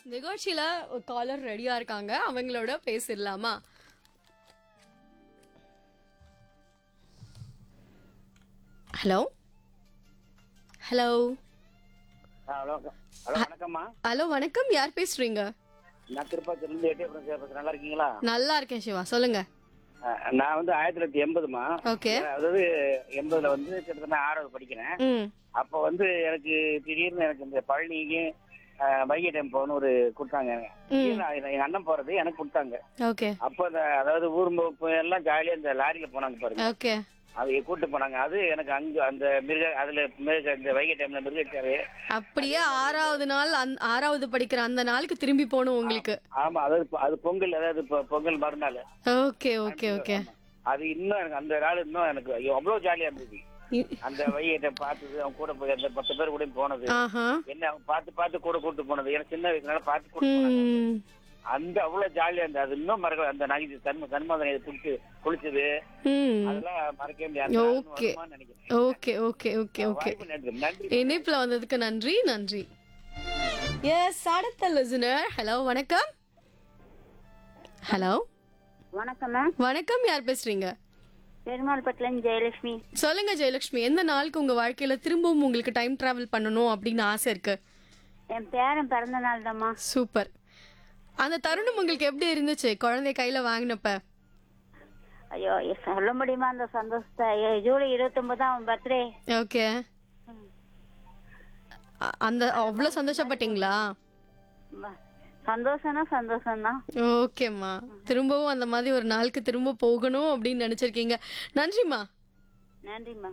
நிகழ்ச்சியில ஒரு காலர் ரெடியா இருக்காங்க அவங்களோட பேசிடலாமா ஹலோ ஹலோ ஹலோ ஹலோ வணக்கம்மா ஹலோ வணக்கம் யார் பேசுறீங்க நான் திருப்பாச்சூர்லேருந்து எட்டயபுரம் பேசுறேன் நல்லா இருக்கீங்களா நல்லா இருக்கேன் சிவா சொல்லுங்க அஹ், நான் வந்து ஆயிரத்தி தொள்ளாயிரத்தி எண்பதுமா ஓகே அதாவது எண்பதுல வந்து கிட்டத்தட்ட ஆறாவது படிக்கிறேன் ம் அப்போ வந்து எனக்கு திடீர்னு எனக்கு இந்த பழனிக்கு அஹ், வைகை டைம் போகணும் ஒரு கொடுத்தாங்க திடீர்னு அது எங்க அண்ணன் போறது எனக்கு கொடுத்தாங்க ஓகே அப்போ அந்த அதாவது ஊர் முகப்பு எல்லாம் ஜாலியா இந்த லாரியில போனாங்க பாருங்க ஓகே அது கூட்டு போனாங்க அது எனக்கு அங்க அந்த மிருக அதுல மிருக இந்த வைகை டைம்ல மிருகச்சாரு அப்படியே ஆறாவது நாள் அந்த ஆறாவது படிக்கிற அந்த நாளுக்கு திரும்பி போகணும் உங்களுக்கு ஆமா அதாவது பொ- அது பொங்கல் அதாவது பொ- பொங்கல் மறுநாள் ஓகே ஓகே ஓகே அது இன்னும் எனக்கு அந்த நாள் இன்னும் எனக்கு ஐயோ, அவ்வளவு ஜாலியா இருந்துச்சு அந்த வைகிட்ட பார்த்தது அவன் கூட போய் அந்த பத்து பேர் கூட போனது ஆஹா என்ன அவன் பார்த்து பார்த்து கூட கூட்டு போனது எனக்கு சின்ன வயசுனால பார்த்து கூட்டு போனாங்க ம் அந்த அவ்வளவு ஜாலியா இருந்தது அது இன்னும் மறக்க அந்த நகை தன்ம தன்மதனை குளிச்சு குளிச்சது ம் அதெல்லாம் மறக்கவே முடியாது அந்த நாள் இன்னும் Okay. வருமான்னு நினைக்கிறேன் ஓகே ஓகே ஓகே ஓகே வாய்ப்பு நன்றி நன்றி இணைப்புல வந்ததுக்கு நன்றி நன்றி எஸ் அடுத்த லிசனர் ஹலோ வணக்கம் ஹலோ வணக்கம் மேம் வணக்கம் யார் பேசுறீங்க பெருமாள்பட்டிலேருந்து ஜெயலட்சுமி சொல்லுங்க ஜெயலட்சுமி எந்த நாளுக்கு உங்க வாழ்க்கையில திரும்பவும் உங்களுக்கு டைம் டிராவல் பண்ணணும் அப்படின்னு ஆசை இருக்கு என் பேரன் பிறந்த நாள் தாம்மா சூப்பர் அந்த தருணம் உங்களுக்கு எப்படி இருந்துச்சு குழந்தை கையில வாங்கினப்ப ஐயோ எ- சொல்ல முடியுமா அந்த சந்தோஷத்தை ஐயோ, ஜூலை இருபத்தொன்பது அவன் பர்த்டே ஓகே அந்த அவ்வளவு சந்தோஷப்பட்டீங்களா சந்தோஷம்னா சந்தோஷம் தான் ஓகேம்மா திரும்பவும் அந்த மாதிரி ஒரு நாளுக்கு திரும்ப போகணும் அப்படின்னு நினைச்சிருக்கீங்க நன்றிம்மா நன்றிம்மா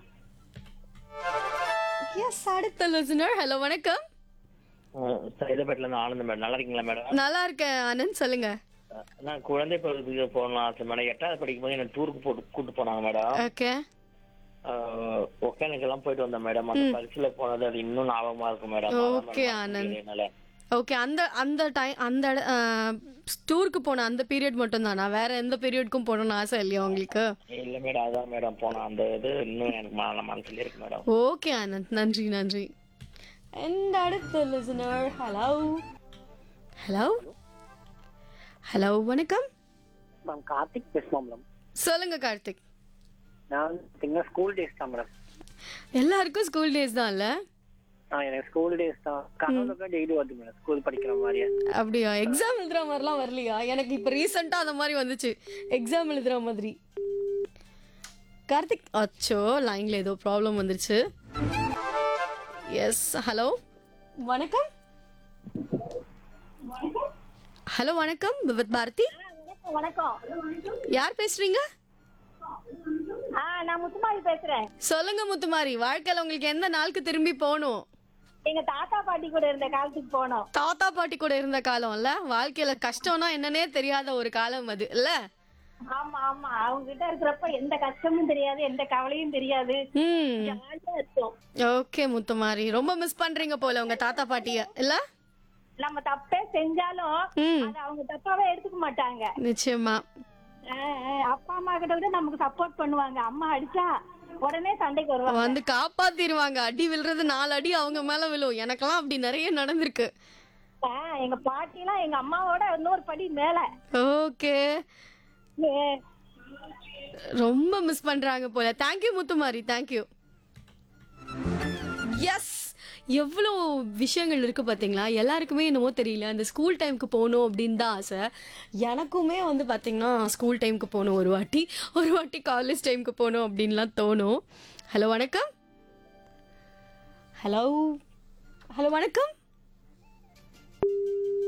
எஸ் அடுத்த லிசனர் ஹலோ வணக்கம் சைதாபேட்ல இருந்து ஆனந்த் மேடம் நல்லா இருக்கீங்களா மேடம் நல்லா இருக்கேன் ஆனந்த் சொல்லுங்க நான் குழந்தை பருவத்துக்கு போகணும் ஆசை மேடம் எட்டாவது படிக்கும் போது எனக்கு டூருக்கு போட்டு கூட்டு போனாங்க மேடம் ஓகே ஒகேனக்கு எல்லாம் போயிட்டு வந்தேன் மேடம் அந்த பரிசுல போனது அது இன்னும் ஞாபகமா இருக்கும் மேடம் Okay, ஆனந்த். ஓகே அந்த அந்த டைம் அந்த டூருக்கு போன அந்த பீரியட் மட்டும் தானா வேற எந்த பீரியட்க்கும் போகணும்னு ஆசை இல்லையா உங்களுக்கு இல்ல மேடம் அதான் மேடம் போன அந்த இது இன்னும் எனக்கு ம- மனசுல இருக்கு மேடம் ஓகே ஆனந்த் நன்றி நன்றி அண்ட் அடுத்த லிசனர் ஹலோ ஹலோ ஹலோ வணக்கம் மேம் கார்த்திக் பேசுவோம் மேடம் சொல்லுங்க கார்த்திக் நான் வந்து பார்த்தீங்கன்னா ஸ்கூல் டேஸ் தான் மேடம் எல்லாருக்கும் ஸ்கூல் டேஸ் தான் இல்ல ஆ எனக்கு ஸ்கூல் டேஸ் தான் கனவுல டெய்லி வருது மேடம் ஸ்கூல் படிக்கிற மாதிரியே அப்படியா எக்ஸாம் எழுதுற மாதிரிலாம் வரலையா எனக்கு இப்போ ரீசெண்டாக அந்த மாதிரி வந்துச்சு எக்ஸாம் எழுதுற மாதிரி கார்த்திக் அச்சோ லைன்ல ஏதோ ப்ராப்ளம் வந்துருச்சு எஸ் ஹலோ வணக்கம் ஹலோ வணக்கம் விவத் பாரதி வணக்கம் யார் பேசுறீங்க ஆ நான் முத்துமாரி பேசுறேன் சொல்லுங்க முத்துமாரி வாழ்க்கையில உங்களுக்கு எந்த நாளுக்கு திரும்பி போகணும் எங்க தாத்தா பாட்டி கூட இருந்த காலத்துக்கு போனோம் தாத்தா பாட்டி கூட இருந்த காலம் இல்ல வாழ்க்கையில கஷ்டம்னா என்னன்னே தெரியாத ஒரு காலம் அது இல்ல ஆமா ஆமா அவங்க கிட்ட இருக்கிறப்ப எந்த கஷ்டமும் தெரியாது எந்த கவலையும் தெரியாது ம் ஜாலியா இருக்கும் ஓகே முத்துமாரி ரொம்ப மிஸ் பண்றீங்க போல உங்க தாத்தா பாட்டிய இல்ல நம்ம தப்பே செஞ்சாலும் ம் அது அவங்க தப்பாவே எடுத்துக்க மாட்டாங்க நிச்சயமா ஆஹ் ஆஹ் அப்பா அம்மா கிட்ட விட நமக்கு சப்போர்ட் பண்ணுவாங்க அம்மா அடிச்சா உடனே சண்டைக்கு வருவாங்க வந்து காப்பாத்திருவாங்க அடி விழுறது நாலு அடி அவங்க மேல விழும் எனக்கெல்லாம் அப்படி நிறைய நடந்திருக்கு ஆஹ் எங்க பாட்டி எல்லாம் எங்க அம்மாவோட இன்னொரு படி மேல ஓகே ஏ- ரொம்ப மிஸ் பண்றாங்க போல தேங்க்யூ முத்துமாரி தேங்க்யூ எஸ் எவ்வளோ விஷயங்கள் இருக்கு பாத்தீங்களா எல்லாருக்குமே என்னமோ தெரியல அந்த ஸ்கூல் டைமுக்கு போகணும் அப்படின்னு தான் ஆசை எனக்குமே வந்து பாத்தீங்கன்னா ஸ்கூல் டைமுக்கு போகணும் ஒரு வாட்டி ஒரு வாட்டி காலேஜ் டைமுக்கு போகணும் அப்படின்லாம் தோணும் ஹலோ வணக்கம் ஹலோ ஹலோ வணக்கம்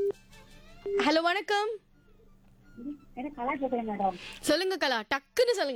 ஹலோ வணக்கம் எனக்கு கலா கேக்குறேன் மேடம் சொல்லுங்க கலா டக்குன்னு சொல்லுங்க